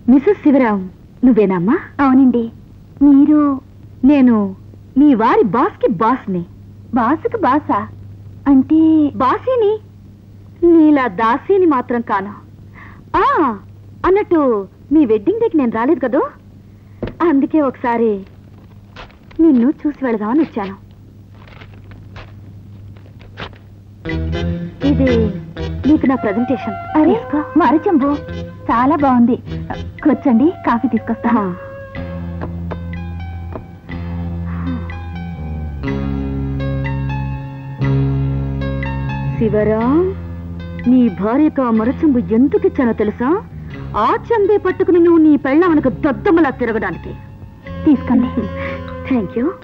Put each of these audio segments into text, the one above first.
Mrs Sivaram నువ్వేనమ్మా అవునండి మీరు నేను మీ వారి బాస్కి బాస్ని బాసుకు బాసా అంటే బాసీని నీలా దాసీని మాత్రం కాను ఆ అన్నట్టు మీ వెడ్డింగ్ డేకి నేను రాలేదు కదూ అందుకే ఒకసారి నిన్ను చూసి వెళదామని వచ్చాను ఇది నీకు నా ప్రజెంటేషన్ అరే మరచంబు చాలా బాగుంది కూర్చోండి కాఫీ తీసుకొస్తా శివరాం నీ భార్యతో ఆ మరచంబు ఎందుకు ఇచ్చానో తెలుసా ఆ చంబే పట్టుకుని నువ్వు నీ పెళ్ళామనకు దద్దమ్మలా తిరగడానికి తీసుకోండి థ్యాంక్ యూ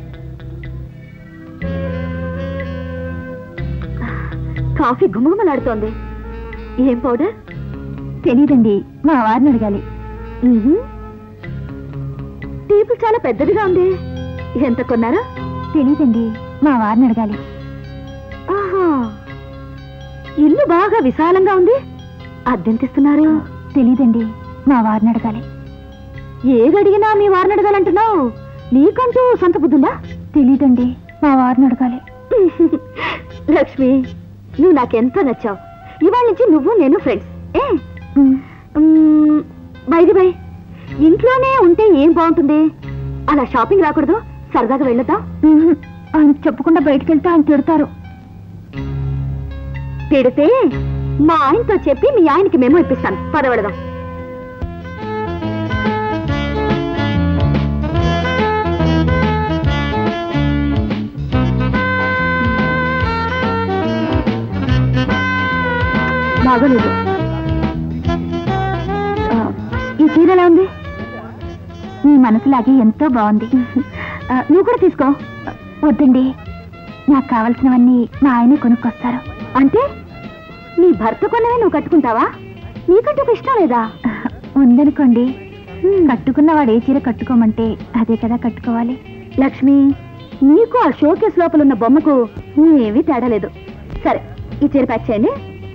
కాఫీ గుమగుమలాడుతోంది ఏం పౌడర్ తెలీదండి మా వారిని అడగాలి టేబుల్ చాలా పెద్దదిగా ఉంది ఎంత కొన్నారా తెలీదండి మా వారిని అడగాలి ఆహా ఇల్లు బాగా విశాలంగా ఉంది అద్దెంతిస్తున్నారు తెలీదండి మా వారిని అడగాలి ఏదడిగినా మీ వారిని అడగాలంటున్నావు నీకంటూ సొంత బుద్ధుందా తెలీదండి మా వారిని అడగాలి లక్ష్మి నువ్వు నాకెంతో నచ్చావు ఇవాళ నుంచి నువ్వు నేను ఫ్రెండ్స్ ఏ ఉమ్, బైది బై ఇంట్లోనే ఉంటే ఏం బాగుంటుంది అలా షాపింగ్ రాకూడదు సరదాగా వెళ్ళొద్దాం ఉహు, ఆయన చెప్పకుండా బయటికి వెళ్తే ఆయన తిడతారు తిడితే మా ఆయనతో చెప్పి మీ ఆయనకి మేము ఇప్పిస్తాను పదవడదాం బాగోలేదు ఆ, ఈ చీర ఎలా ఉంది మీ మనసులాగే ఎంతో బాగుంది ఆ, నువ్వు కూడా తీసుకో వద్దండి నాకు కావలసినవన్నీ మా ఆయనే కొనుక్కొస్తారు అంటే నీ భర్త కొన్నవే నువ్వు కట్టుకుంటావా నీకంటూ ఒక ఇష్టం లేదా ఉందనుకోండి కట్టుకున్న వాడు ఏ చీర కట్టుకోమంటే అదే కదా కట్టుకోవాలి లక్ష్మి నీకు ఆ షోకేస్ లోపల ఉన్న బొమ్మకు ఏమీ తేడా లేదు సరే ఈ చీర ప్యాక్ చేయండి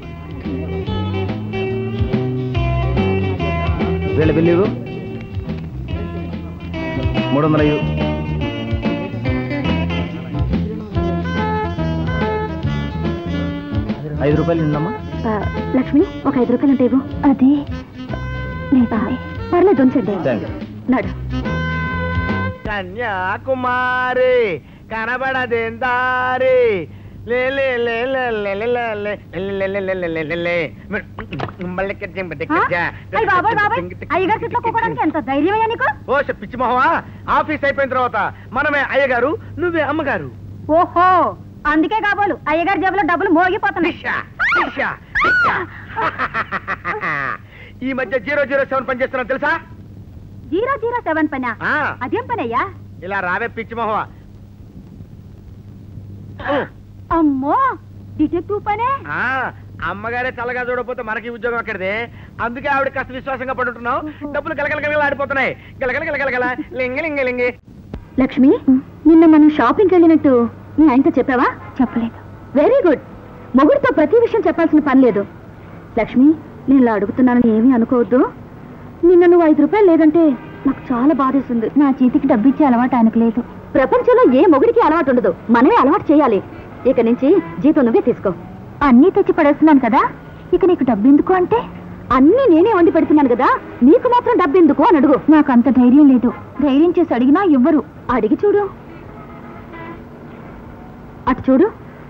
వీళ్ళ బిల్లు ఇవ్వు. మూడు వందల ఇవ్వు. ఐదు రూపాయలు ఉందమ్మా ఆ, లక్ష్మి ఒక ఐదు రూపాయలు ఉంటే ఇవ్వు అదే లేదండి పర్లేదు ఉంచండి థ్యాంక్ యూ నడు కన్యాకుమారి కనబడదేందారి లే లే లే లే లే లే లే లే లే లే లే లే లే లే లే. మళ్ళీ కిచ్చి మళ్ళీ కిచ్చా. అయ్యగారి చెట్లో కూకోవడానికి ఎంత ధైర్యమయ్యా నీకు ఓ ష్ పిచ్చి మొహమా ఆఫీస్ అయిపోయిన తర్వాత మనమే అయ్యగారు నువ్వే అమ్మగారు ఓహో అందుకే కాబోలు అయ్యగారి జేబులో డబ్బులు మోగిపోతున్నాయి పిచ్చా, పిచ్చా, పిచ్చా. ఈ మధ్య జీరో జీరో సెవెన్ పని చేస్తున్నా తెలుసా జీరో జీరో సెవెన్ పనా ఆ, అదేం పనయ్యా ఇలా రావే పిచ్చి మొహమా అమ్మో డిటెక్టివ్ పనే ఆ అమ్మగారే చల్లగా చూడకపోతే మనకి ఉద్యోగం అక్కడిదే అందుకే ఆవిడ కాస్త విశ్వాసంగా పడుతున్నాం డబ్బులు గలగల గలగల ఆడిపోతున్నాయి గలగల గలగల లింగ లింగ లింగి లక్ష్మి నిన్న మనం షాపింగ్కి వెళ్ళినట్టు నీ ఆయనతో చెప్పావా చెప్పలేదు వెరీ గుడ్ మొగుడితో ప్రతి విషయం చెప్పాల్సిన పని లేదు లక్ష్మి నేను ఇలా అడుగుతున్నానని ఏమీ అనుకోవద్దు నిన్న నువ్వు ఐదు రూపాయలు లేదంటే నాకు చాలా బాధేస్తుంది నా చేతికి డబ్బు ఇచ్చే అలవాటు ఆయనకు లేదు ప్రపంచంలో ఏ మొగుడికి అలవాటు ఉండదు మనమే అలవాటు చేయాలి ఇక నుంచి జీతం నువ్వే తీసుకో అన్నీ తెచ్చి పడేస్తున్నాను కదా ఇక నీకు డబ్బు ఎందుకు అంటే అన్నీ నేనే వండి పెడుతున్నాను కదా నీకు మాత్రం డబ్బెందుకు అని అడుగు నాకు అంత ధైర్యం లేదు ధైర్యం చేసి అడిగినా ఇవ్వరు అడిగి చూడు అటు చూడు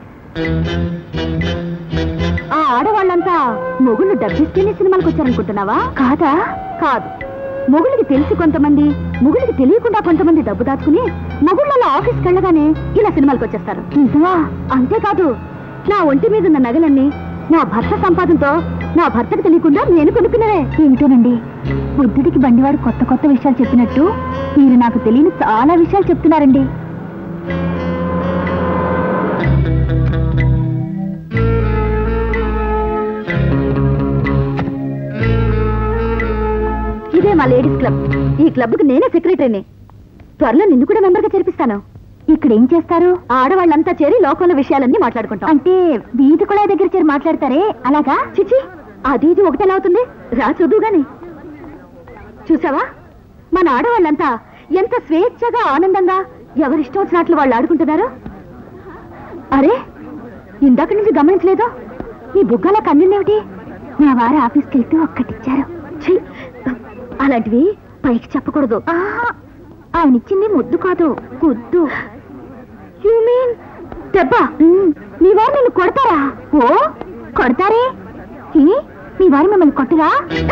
ఆ ఆడవాళ్ళంతా మొగుళ్ళు డబ్బిస్తేనే సినిమాలకు వచ్చారనుకుంటున్నావా కాదా కాదు మొగుళ్ళకి తెలిసి కొంతమంది మొగుళ్ళకి తెలియకుండా కొంతమంది డబ్బు దాచుకుని మొగుళ్ళ ఆఫీస్కి వెళ్ళగానే ఇలా సినిమాలకు వచ్చేస్తారు నిజమా అంతేకాదు నా ఒంటి మీద ఉన్న నగలన్నీ నా భర్త సంపాదనతో నా భర్తకు తెలియకుండా నేను కొనుక్కున్నవే ఏంటోనండి బుద్ధుడికి బండివాడు కొత్త కొత్త విషయాలు చెప్పినట్టు మీరు నాకు తెలియని చాలా విషయాలు చెప్తున్నారండి ఇదే మా లేడీస్ క్లబ్ ఈ క్లబ్ కి నేనే సెక్రటరీని త్వరలో నిన్ను కూడా మెంబర్ గా చేర్పిస్తాను ఇక్కడ ఏం చేస్తారు ఆడవాళ్ళంతా చేరి లోకంలో విషయాలన్నీ మాట్లాడుకుంటాం అంటే వీధి కుళాయి దగ్గర చేరి మాట్లాడతారే అలాగా చిచి అది ఇది ఒకటెలా అవుతుంది రా చూదు గాని చూసావా మన ఆడవాళ్ళంతా ఎంత స్వేచ్ఛగా ఆనందంగా ఎవరిష్టం వచ్చినట్లు వాళ్ళు ఆడుకుంటున్నారు అరే ఇందాక నుంచి గమనించలేదు ఈ బుగ్గల కన్నుందేమిటి మా వారు ఆఫీస్కి వెళ్తూ ఒక్కటిచ్చారు ఛీ, అలాంటివి పైకి చెప్పకూడదు ఆహా, ఆయన ఇచ్చింది ముద్దు కాదు గుద్దు యు మీన్ దెబ్బ మీ వారు నిన్ను కొడతారా ఓ కొడతారే ఏ, మీ వారు మిమ్మల్ని కొట్టరా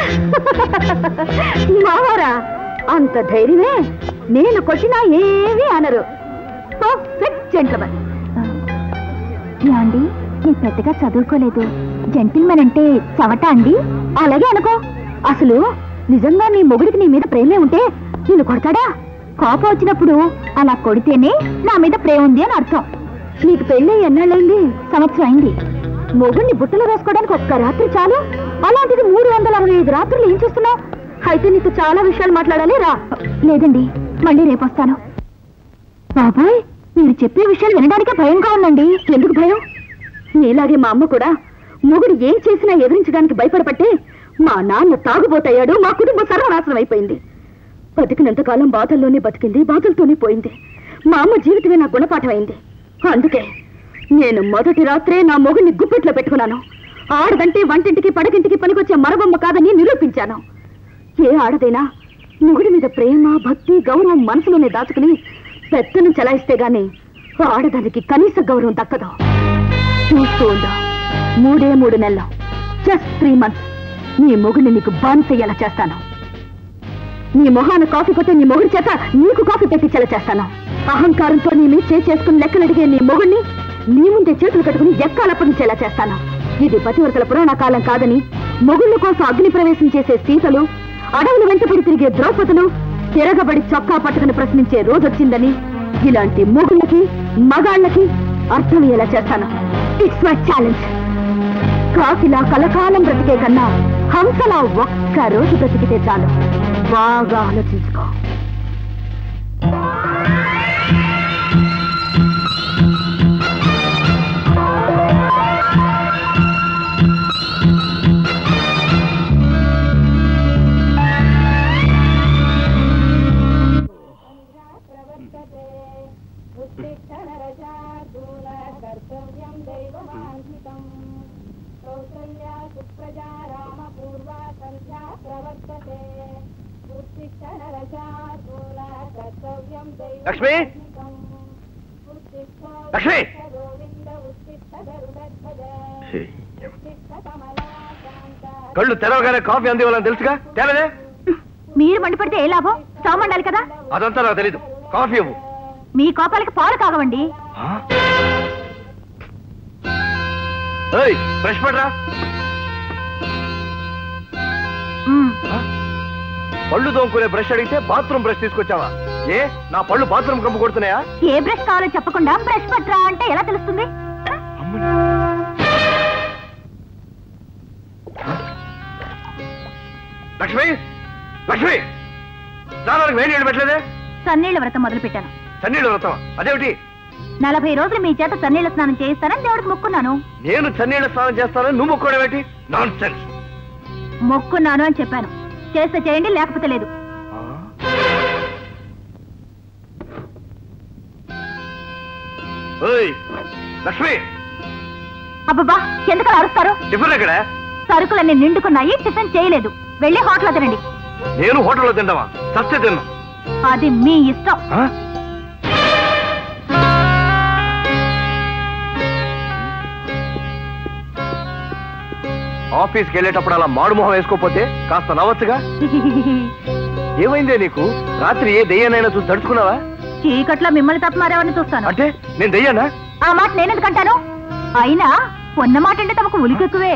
మావారా అంత ధైర్యమే నేను కొట్టినా ఏమీ అనరు పర్ఫెక్ట్ జెంట్లమన్ ఏమండి నేను పెద్దగా చదువుకోలేదు జెంటిల్మెన్ అంటే చవట అండి అలాగే అనుకో అసలు నిజంగా నీ మొగుడికి నీ మీద ప్రేమే ఉంటే నిన్ను కొడతాడా కోపం వచ్చినప్పుడు అలా కొడితేనే నా మీద ప్రేమ ఉంది అని అర్థం నీకు పెళ్ళి ఎన్నాళ్ళైంది సంవత్సరం అయింది మొగుడిని బుట్టలో వేసుకోవడానికి ఒక్క రాత్రి చాలు అలాంటిది మూడు వందల అరవై ఐదు రాత్రులు ఏం చేస్తున్నావు అయితే నీకు చాలా విషయాలు మాట్లాడాలి రా లేదండి మళ్ళీ రేపు వస్తాను బాబాయ్ మీరు చెప్పే విషయాలు వినడానికే భయంగా ఉందండి ఎందుకు భయం నీలాగే మా అమ్మ కూడా మొగుడు ఏం చేసినా ఎదిరించడానికి భయపడపట్టే మా నాన్న తాగుబోతయ్యాడు మా కుటుంబం సర్వనాశనం అయిపోయింది బతికినంతకాలం బాధల్లోనే బతికింది బాధలతోనే పోయింది మా అమ్మ జీవితమే నా గుణపాఠం అయింది అందుకే నేను మొదటి రాత్రే నా మొగుడిని గుప్పెట్లో పెట్టుకున్నాను ఆడదంటే వంటింటికి పడకింటికి పనికొచ్చే మరబొమ్మ కాదని నిరూపించాను ఏ ఆడదైనా మొగుడి మీద ప్రేమ భక్తి గౌరవం మనసులోనే దాచుకుని పెద్దను చలాయిస్తే గాని ఆడదానికి కనీస గౌరవం దక్కదు చూస్తూ ఉండు మూడే మూడు నెలలు జస్ట్ త్రీ మంత్స్ నీ మొగుడిని నీకు బానిసయ్యేలా చేస్తాను నీ మొహాన కాఫీ కొట్టే నీ మొగుడి చేత నీకు కాఫీ పెట్టించేలా చేస్తాను అహంకారంతో నీ మీద చేయి చేసుకుని లెక్కలు అడిగే నీ మొగుడిని నీ ముందే చేతులు కట్టుకుని ఎక్కాలప్పగించేలా చేస్తాను ఇది పతివర్తల పురాణ కాలం కాదని మొగుళ్ళ కోసం అగ్ని ప్రవేశం చేసే సీతలు అడవులు వెంటపడి తిరిగే ద్రౌపదులు తిరగబడి చొక్కా పట్టుకుని ప్రశ్నించే రోజొచ్చిందని ఇలాంటి మొగుళ్ళకి మగాళ్ళకి అర్థమయ్యేలా చేస్తాను ఇట్స్ మై ఛాలెంజ్ కాకిలా కలకాలం బ్రతికే కన్నా హంసలా ఒక్క రోజు బ్రతికితే చాలు బాగా ఆలోచించుకో లక్ష్మి లక్ష్మి కళ్ళు తెరవగానే కాఫీ అందివ్వాలని తెలుసుగా తేలదే మీరు మండిపడితే ఏ లాభం సామండాలి కదా అదంతా నాకు తెలీదు కాఫీ ఇవ్వు మీ కోపాలకి పాలు కాగవండి ఏయ్ బ్రష్ పడరా మ్, పళ్ళు తోముకునే బ్రష్ అడిగితే బాత్రూమ్ బ్రష్ తీసుకొచ్చావా ఏ నా పళ్ళు బాత్రూమ్ కంపు కొడుతున్నాయా ఏ బ్రష్ కావాలో చెప్పకుండా బ్రష్ పట్రా అంటే ఎలా తెలుస్తుంది లక్ష్మి లక్ష్మి స్నానానికి వేడి నీళ్ళు పెట్టలేదే సన్నీళ్ల వ్రతం మొదలు పెట్టాను చన్నీళ్ళు వ్రతం అదేమిటి నలభై రోజులు మీ చేత సన్నీళ్ల స్నానం చేయిస్తానని దేవుడికి మొక్కున్నాను నేను చన్నీళ్ళ స్నానం చేస్తానని నువ్వు మొక్కోవడం ఏంటి నాన్ సెన్స్ మొక్కున్నాను అని చెప్పాను చేస్తే చేయండి లేకపోతే లేదు లక్ష్మి అబ్బబ్బా ఎందుకు అలా అరుస్తారు టిఫిన్ ఎక్కడ సరుకులన్నీ నిండుకున్నాయి టిఫిన్ చేయలేదు వెళ్ళి హోటల్ తినండి నేను హోటల్లో తింటావా సస్తే తిన్నా అది మీ ఇష్టం ఆ? ఆఫీస్కి వెళ్ళేటప్పుడు అలా మాడుమొహం వేసుకోపోతే కాస్త నవ్వచ్చుగా ఏమైందే నీకు రాత్రి ఏ దెయ్యానైనా చూసి తడుచుకున్నావా చీకట్లో మిమ్మల్ని తప్ప మరెవరిని చూస్తాను అంటే నేను దెయ్యానా ఆ మాట నేనెందుకంటాను అయినా ఉన్న మాట అంటే తమకు ఉలికెక్కువే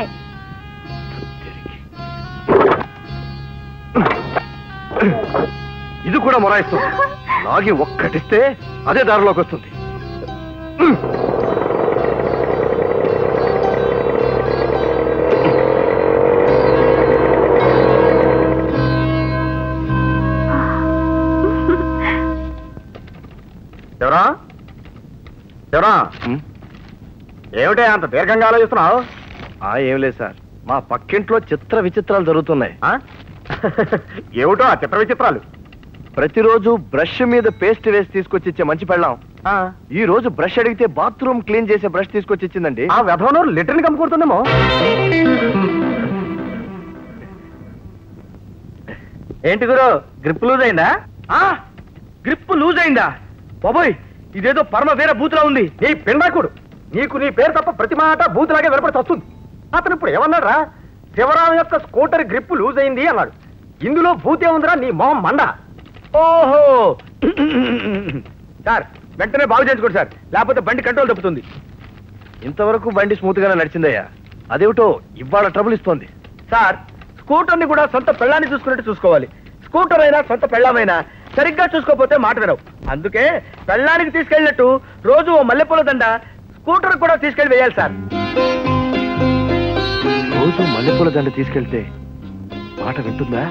ఇది కూడా మొరాయిస్తుంది లాగి ఒక్కటిస్తే అదే దారిలోకి వస్తుంది ఎవరా ఎవరా ఏమిటే అంత దీర్ఘంగా ఆలోచిస్తున్నావు ఆ ఏం లేదు సార్ మా పక్కింట్లో చిత్ర విచిత్రాలు జరుగుతున్నాయి ఆ? ఏమిటో ఆ చిత్ర విచిత్రాలు ప్రతిరోజు బ్రష్ మీద పేస్ట్ వేసి తీసుకొచ్చి ఇచ్చే మంచి పెళ్ళాం ఆ, ఈ రోజు బ్రష్ అడిగితే బాత్రూమ్ క్లీన్ చేసే బ్రష్ తీసుకొచ్చి ఇచ్చిందండి ఆ వ్యధవను లిటర్ని కమ్ముకుంటుందేమో ఏంటి గురు గ్రిప్ లూజ్ అయిందా ఆ గ్రిప్ లూజ్ అయిందా బాబోయ్ ఇదేదో పరమ వేరే బూతులా ఉంది నీ పిండాకుడు నీకు నీ పేరు తప్ప ప్రతి మాట బూతులాగే వినపడి వస్తుంది అతను ఇప్పుడు ఏమన్నాడు రా శివరాం యొక్క స్కూటర్ గ్రిప్ లూజ్ అయింది అన్నాడు ఇందులో భూతే ఉందిరా నీ మొహం మండ ఓహో సార్ వెంటనే బాగు చేసుకోండి సార్ లేకపోతే బండి కంట్రోల్ తప్పుతుంది ఇంతవరకు బండి స్మూత్ గానే నడిచిందయ్యా అదేమిటో ఇవాళ ట్రబుల్ ఇస్తోంది సార్ స్కూటర్ని కూడా సొంత పెళ్ళాన్ని చూసుకున్నట్టు చూసుకోవాలి స్కూటర్ అయినా సొంత పెళ్ళామైనా సరిగ్గా చూసుకోకపోతే మాట వినవు అందుకే పెళ్ళానికి తీసుకెళ్ళినట్టు రోజు ఓ మల్లెపూల దండ స్కూటర్ కూడా తీసుకెళ్ళి వేయాలి సార్ రోజు మల్లెపూల దండ తీసుకెళ్తే మాట వింటుందా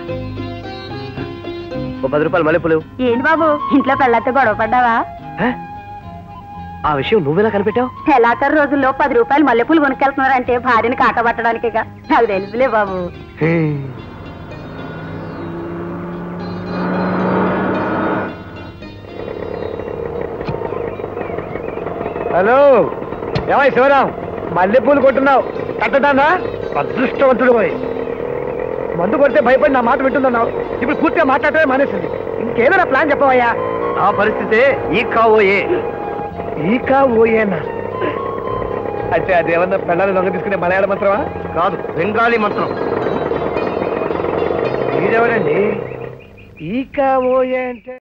ఓ పది రూపాయలు మల్లెపూలు ఏంటి బాబు ఇంట్లో పెళ్ళతో గొడవ పడ్డావా హే? ఆ విషయం నువ్వెలా కనిపెట్టావు నెలాఖరు రోజుల్లో పది రూపాయలు మల్లెపూలు కొనుక్కెళ్తున్నారంటే భార్యని కాకబట్టడానికిగా నాకు తెలుసులే బాబు హలో ఏమై శివరాం మల్లెపూలు కొట్టున్నావు కట్టడానా అదృష్టవంతుడు పోయి మందు కొడితే భయపడి నా మాట వింటుందన్నావు ఇప్పుడు పూర్తిగా మాట్లాడటమే మానేసింది ఇంకేదైనా ప్లాన్ చెప్పవయ్యా ఆ పరిస్థితే ఈ కావోయే ఈకా ఓయేనా అంటే అదేమన్నా పెళ్ళాలి దొంగ తీసుకునే మలయాళ మంత్రమా కాదు బెంగాలీ మంత్రం మీరెవరండి ఈకా ఓయే అంటే